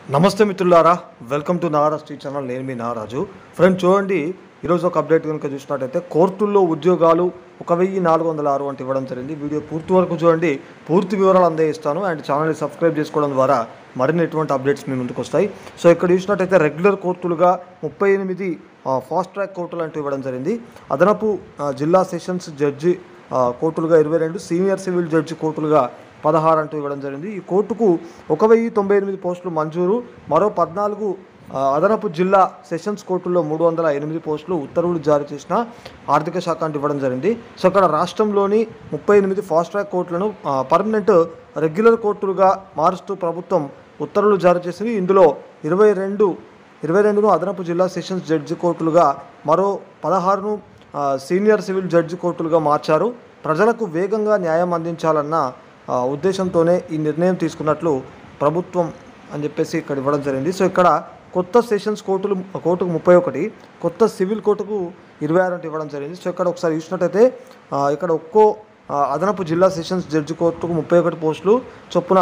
నమస్తే మిత్రులారా welcome to Nara street channel నేను మీ నారాజు ఫ్రెండ్ చూడండి ఈరోజు ఒక అప్డేట్ కనుక చూసినట్టయితే కోర్టుల్లో ఉద్యోగాలు ఒక వెయ్యి నాలుగు వందల ఆరు అంటే ఇవ్వడం జరిగింది వీడియో పూర్తి వరకు చూడండి పూర్తి వివరాలు అందజేస్తాను అండ్ ఛానల్ని సబ్స్క్రైబ్ చేసుకోవడం ద్వారా మరిన్ని ఎటువంటి అప్డేట్స్ మీ ముందుకు వస్తాయి సో ఇక్కడ చూసినట్టయితే రెగ్యులర్ కోర్టులుగా ముప్పై ఎనిమిది ఫాస్ట్ ట్రాక్ కోర్టులు అంటూ ఇవ్వడం జరిగింది అదనపు ఆ, జిల్లా సెషన్స్ జడ్జి ఆ, కోర్టులుగా ఇరవై రెండు సీనియర్ సివిల్ జడ్జి కోర్టులుగా పదహారు అంటూ ఇవ్వడం జరిగింది ఈ కోర్టుకు ఒక వెయ్యి తొంభై ఎనిమిది పోస్టులు మంజూరు మరో పద్నాలుగు ఆ, అదనపు జిల్లా సెషన్స్ కోర్టుల్లో మూడు వందల ఎనిమిది పోస్టులు ఉత్తర్వులు జారీ చేసిన ఆర్థిక శాఖ అంటూ ఇవ్వడం జరిగింది సో ఇక్కడ రాష్ట్రంలోని ముప్పై ఎనిమిది ఫాస్ట్ ట్రాక్ కోర్టులను ఆ, పర్మనెంట్ రెగ్యులర్ కోర్టులుగా మారుస్తూ ప్రభుత్వం ఉత్తర్వులు జారీ చేసింది ఇందులో ఇరవై రెండు ఇరవై రెండును అదనపు జిల్లా సెషన్స్ జడ్జి కోర్టులుగా మరో పదహారును ఆ, సీనియర్ సివిల్ జడ్జి కోర్టులుగా మార్చారు ప్రజలకు వేగంగా న్యాయం అందించాలన్న ఆ, ఉద్దేశంతోనే ఈ నిర్ణయం తీసుకున్నట్లు ప్రభుత్వం అని చెప్పేసి ఇక్కడ ఇవ్వడం జరిగింది సో ఇక్కడ కొత్త సెషన్స్ కోర్టులు కోర్టుకు ముప్పై ఒకటి కొత్త సివిల్ కోర్టుకు ఇరవై ఆరు అంటే ఇవ్వడం జరిగింది సో ఇక్కడ ఒకసారి చూసినట్టయితే ఆ, ఇక్కడ ఒక్కో ఆ, అదనపు జిల్లా సెషన్స్ జడ్జి కోర్టుకు ముప్పై ఒకటి పోస్టులు చొప్పున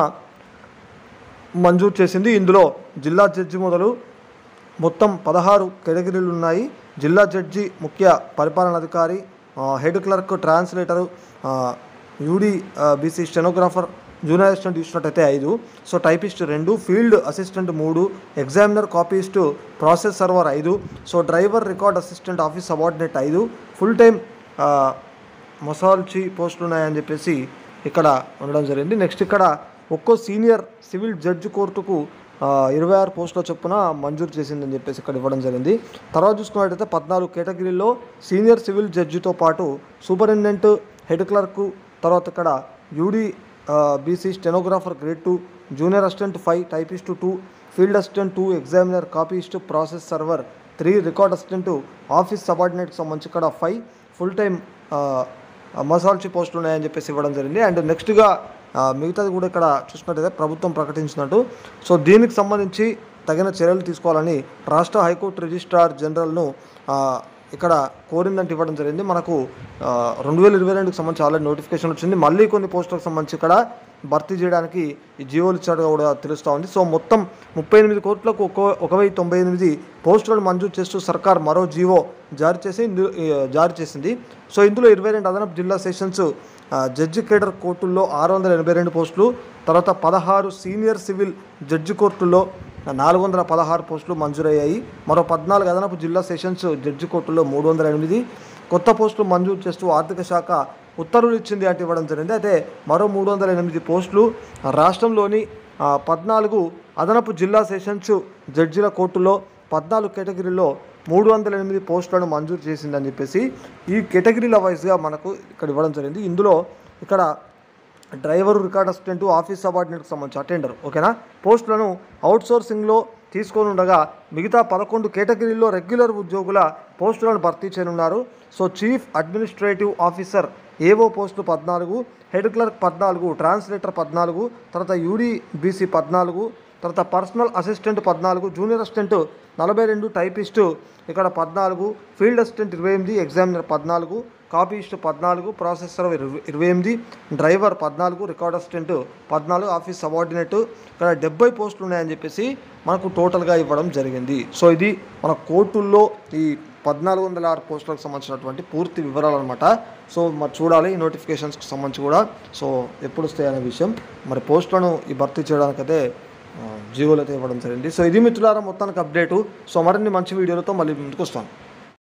మంజూరు చేసింది ఇందులో జిల్లా జడ్జి మొదలు మొత్తం పదహారు కేటగిరీలు ఉన్నాయి జిల్లా జడ్జి ముఖ్య పరిపాలనాధికారి ఆ, హెడ్ క్లర్క్ ట్రాన్స్లేటరు ఆ, యూడి ఆ, బీసీ స్టెనోగ్రాఫర్ జూనియర్ అసిస్టెంట్ చూసినట్టయితే ఐదు సో టైపిస్ట్ రెండు ఫీల్డ్ అసిస్టెంట్ మూడు ఎగ్జామినర్ కాపీస్ట్ ప్రాసెస్ సర్వర్ ఐదు so driver record assistant office subordinate ఐదు ఫుల్ టైం మొసాల్చి పోస్టులు ఉన్నాయని చెప్పేసి ఇక్కడ ఉండడం జరిగింది నెక్స్ట్ ఇక్కడ ఒక్కో సీనియర్ సివిల్ జడ్జి కోర్టుకు ఆ, ఇరవై ఆరు పోస్టుల చొప్పున మంజూరు చేసిందని చెప్పేసి ఇక్కడ ఇవ్వడం జరిగింది తర్వాత చూసుకున్నట్టయితే పద్నాలుగు కేటగిరీల్లో సీనియర్ సివిల్ జడ్జితో పాటు సూపరింటెండెంట్ హెడ్ క్లర్కు తర్వాత ఇక్కడ UD BC stenographer grade two junior assistant five typist two field assistant two examiner copyist process server three record assistant office సబార్డినేట్కి సంబంధించి ఇక్కడ ఫైవ్ ఫుల్ టైం మసాల్చి పోస్టులు ఉన్నాయని చెప్పేసి ఇవ్వడం జరిగింది అండ్ నెక్స్ట్గా ఆ, మిగతాది కూడా ఇక్కడ చూసినట్టయితే ప్రభుత్వం ప్రకటించినట్టు సో దీనికి సంబంధించి తగిన చర్యలు తీసుకోవాలని రాష్ట్ర హైకోర్టు రిజిస్ట్రార్ జనరల్ను ఆ, ఇక్కడ కోరిందంటే ఇవ్వడం జరిగింది మనకు రెండు వేల ఇరవై రెండుకి సంబంధించి ఆల్రెడీ నోటిఫికేషన్ వచ్చింది మళ్ళీ కొన్ని పోస్టులకు సంబంధించి ఇక్కడ భర్తీ చేయడానికి ఈ జీవోలు ఇచ్చాడుగా కూడా తెలుస్తూ ఉంది సో మొత్తం ముప్పై ఎనిమిది కోట్లకు ఒక ఒక వెయ్యి తొంభై ఎనిమిది పోస్టులను మంజూరు చేస్తూ సర్కార్ మరో జీవో జారీ చేసి ఇందు- ఈ, జారీ చేసింది సో ఇందులో ఇరవై రెండు అదనపు జిల్లా సెషన్స్ ఆ, జడ్జి కేడర్ కోర్టుల్లో ఆరు వందల ఎనభై రెండు పోస్టులు తర్వాత పదహారు సీనియర్ సివిల్ జడ్జి కోర్టుల్లో నాలుగు వందల పదహారు పోస్టులు మంజూరయ్యాయి మరో పద్నాలుగు అదనపు జిల్లా సెషన్స్ జడ్జి కోర్టుల్లో మూడు వందల ఎనిమిది కొత్త పోస్టులు మంజూరు చేస్తూ ఆర్థిక శాఖ ఉత్తర్వులు ఇచ్చింది అంటే ఇవ్వడం జరిగింది అయితే మరో మూడు వందల ఎనిమిది పోస్టులు రాష్ట్రంలోని ఆ, పద్నాలుగు అదనపు జిల్లా సెషన్స్ జడ్జిల కోర్టులో పద్నాలుగు కేటగిరీల్లో మూడు వందల ఎనిమిది పోస్టులను మంజూరు చేసిందని చెప్పేసి ఈ కేటగిరీల వైజ్గా మనకు ఇక్కడ ఇవ్వడం జరిగింది ఇందులో ఇక్కడ డ్రైవర్ రికార్డ్ అసిస్టెంట్ ఆఫీస్ సబార్డినేట్కి సంబంధించి అటెండర్ ఓకేనా పోస్టులను అవుట్సోర్సింగ్లో తీసుకొని ఉండగా మిగతా పదకొండు కేటగిరీల్లో రెగ్యులర్ ఉద్యోగుల పోస్టులను భర్తీ చేయనున్నారు సో చీఫ్ అడ్మినిస్ట్రేటివ్ ఆఫీసర్ ఏవో పోస్టులు పద్నాలుగు హెడ్ క్లర్క్ పద్నాలుగు ట్రాన్స్లేటర్ పద్నాలుగు తర్వాత యూడి బీసీ పద్నాలుగు తర్వాత పర్సనల్ అసిస్టెంట్ పద్నాలుగు జూనియర్ అసిస్టెంట్ నలభై రెండు టైపిస్టు ఇక్కడ పద్నాలుగు ఫీల్డ్ అసిస్టెంట్ ఇరవై ఎనిమిది ఎగ్జామినర్ పద్నాలుగు కాపీస్ట్ పద్నాలుగు ప్రాసెసర్ ఇరవై ఇరవై ఎనిమిది డ్రైవర్ పద్నాలుగు రికార్డ్ అసిస్టెంట్ పద్నాలుగు ఆఫీస్ సబార్డినేట్ ఇక్కడ డెబ్బై పోస్టులు ఉన్నాయని చెప్పేసి మనకు టోటల్గా ఇవ్వడం జరిగింది సో ఇది మన కోర్టుల్లో ఈ పద్నాలుగు వందల ఆరు పోస్టులకు సంబంధించినటువంటి పూర్తి వివరాలు అనమాట సో మరి చూడాలి ఈ నోటిఫికేషన్స్కి సంబంధించి కూడా సో ఎప్పుడు వస్తాయి అనే విషయం మరి పోస్టులను ఈ భర్తీ చేయడానికైతే ఆ, జీవోలు అయితే ఇవ్వడం జరిగింది సో ఇది మిత్రులారా మొత్తానికి అప్డేటు సో మరిన్ని మంచి వీడియోలతో మళ్ళీ ముందుకు వస్తాను